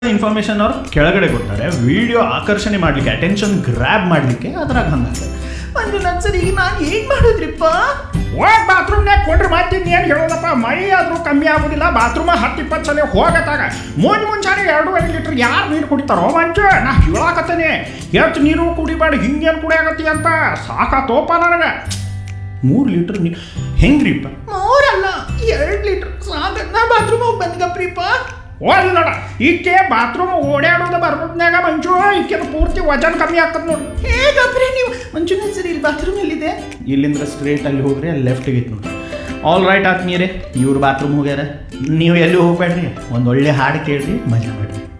information ಅವ್ರು ಕೆಳಗಡೆ ಕೊಡ್ತಾರೆ ವಿಡಿಯೋ ಆಕರ್ಷಣೆ ಮಾಡ್ಲಿಕ್ಕೆ ಅಟೆನ್ಷನ್ ಗ್ರ್ಯಾಬ್ ಮಾಡ್ಲಿಕ್ಕೆ ಅದ್ರಾಗ ಹಂಗಾಗ್ತದೆ ಮಂಜುನಾಥ್ ಸರ್ ಈಗ ನಾನು ಹೇಗೆ ಮಾಡೋದ್ರಿಪ್ಪ ಹೋಗಿ ಬಾತ್ರೂಮ್ನಾಗ ಕೊಂಡ್ರೆ ಮತ್ತೆ ಏನು ಹೇಳೋದಪ್ಪ ಮೈ ಆದ್ರೂ ಕಮ್ಮಿ ಆಗೋದಿಲ್ಲ ಬಾತ್ರೂಮ್ ಹತ್ತು ಇಪ್ಪತ್ತು ಸಲ ಹೋಗತ್ತಾಗ ಮುಂಜ್ ಮುಂಜಾನೆ ಎರಡೂವರೆ ಲೀಟ್ರ್ ಯಾರು ನೀರು ಕುಡಿತಾರೋ ಮಂಜು ನಾ ಹೇಳಾಕತ್ತೇನೆ ಹೆಚ್ಚು ನೀರು ಕುಡಿಬೇಡ ಹಿಂಗೇನು ಕುಡಿಯಾಕತ್ತಿ ಅಂತ ಸಾಕಾತೋಪ ನನಗೆ ಮೂರು ಲೀಟರ್ ನೀರು ಹೆಂಗ್ರಿಪ್ಪ ಮೂರಲ್ಲ ಎರಡು ಲೀಟ್ರ್ ಸಾಕ ನಾ ಬಾತ್ರೂಮ್ ಹೋಗಿ ಬಂದ್ಗಪ್ರಿಪ್ಪ ಓದಿ ನೋಡ ಈಕೆ ಬಾತ್ರೂಮ್ ಓಡಾಡೋದು ಬರ್ಬೋದ್ನಾಗ ಮಂಜು ಈಕೆದು ಪೂರ್ತಿ ವಜನ್ ಕಮ್ಮಿ ಆಗ್ತದೆ ನೋಡಿ ಹೇಗಪ್ರಿ ನೀವು ಮಂಜುನಾಥ್ ಸರ್ ಇಲ್ಲಿ ಬಾತ್ರೂಮ್ ಎಲ್ಲಿದೆ ಇಲ್ಲಿಂದ ಸ್ಟ್ರೇಟ್ ಅಲ್ಲಿ ಹೋಗ್ರಿ ಅಲ್ಲಿ ಲೆಫ್ಟಿಗೆ ಇತ್ತು ನೋಡಿ ಆಲ್ ರೈಟ್ ಆತ್ಮೀಯರೇ ಇವ್ರು ಬಾತ್ರೂಮ್ ಹೋಗ್ಯಾರ ನೀವು ಎಲ್ಲಿ ಹೋಗ್ಬೇಡ್ರಿ ಒಂದು ಒಳ್ಳೆ ಹಾಡು ಕೇಳ್ರಿ ಮಜಾ ಮಾಡ್ರಿ